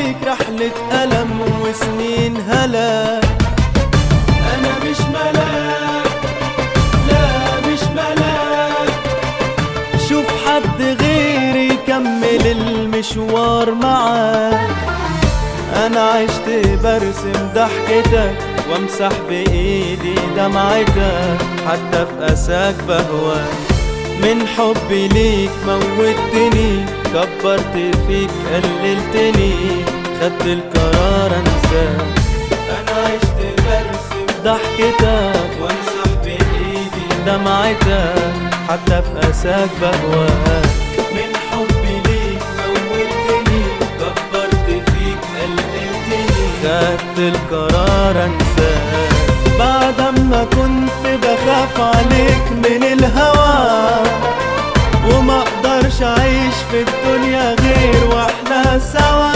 ليك رحلة ألم وسنين هلاك أنا مش ملاك لا مش ملاك شوف حد غيري يكمل المشوار معاك انا عشت برسم ضحكتك وامسح بايدي دمعتك حتى في اساك بهواك من حبي ليك موتني كبرت فيك قللتني خدت القرار انساك انا عشت برسم ضحكتك وامسح بايدي دمعتك حتى في اساك بهواك من حبي ليك موتني كبرت فيك قلقتني خدت القرار انساك بعد ما كنت بخاف عليك من الهوى وما اقدرش اعيش في الدنيا غير واحنا سوا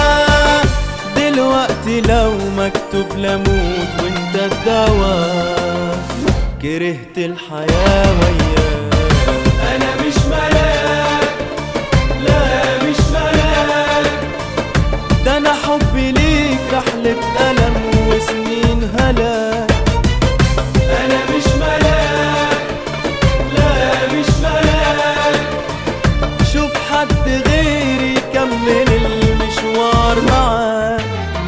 دلوقتي لو مكتوب لموت وانت الدواء كرهت الحياة وياك انا مش ملاك لا مش ملاك ده انا حبي ليك رحلة ألم وسنين هلاك انا مش ملاك لا مش ملاك شوف حد غيري يكمل المشوار معاك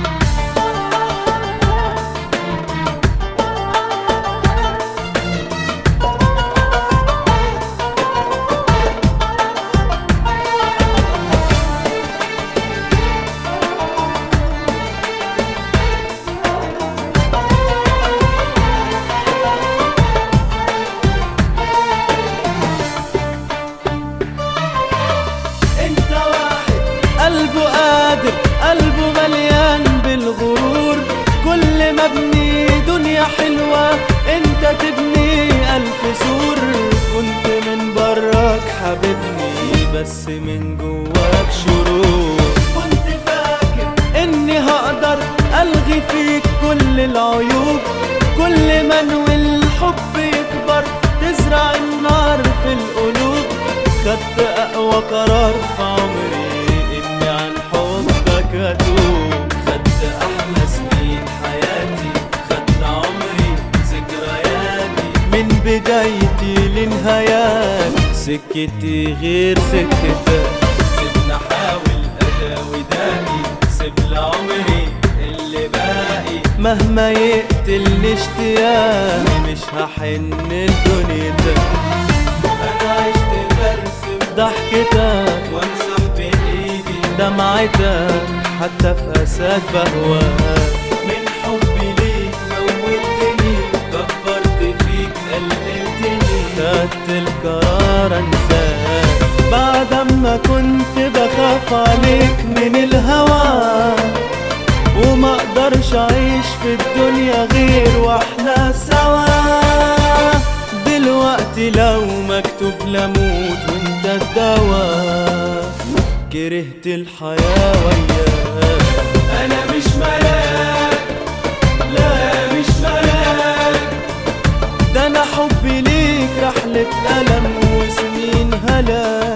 انت واحد قلبه قادر قلبه مليان بالغرور كل ما ابني دنيا حلوة انت تبني الف سور كنت من براك حبيبني بس من جواك شرور كنت فاكر اني هقدر الغي فيك كل العيوب كل ما انوي الحب يكبر تزرع النار في القلوب خدت اقوى قرار في عمري اني عن حبك اتوب خدت احلى سنين حياتي خدت عمري ذكرياتي من بدايتي لنهاياتي سكتي غير سكتك سيبنا احاول اداوي دائي سيب لعمري اللي باقي مهما يقتلني اشتياقي مش هحن لدنيتك انا عشت برسم ضحكتك وامسح بايدي دمعتك حتى في اساك بهواك من حبي ليك موتني كبرت فيك قلقتني خدت القرار انساك بعد ما كنت بخاف عليك من الهوى وما اقدرش اعيش في الدنيا غير واحنا سوا دلوقتي لو مكتوب لموت وانت الدواء كرهت الحياة وياك انا مش ملاك لا مش ملاك ده انا حبي ليك رحلة ألم وسنين هلاك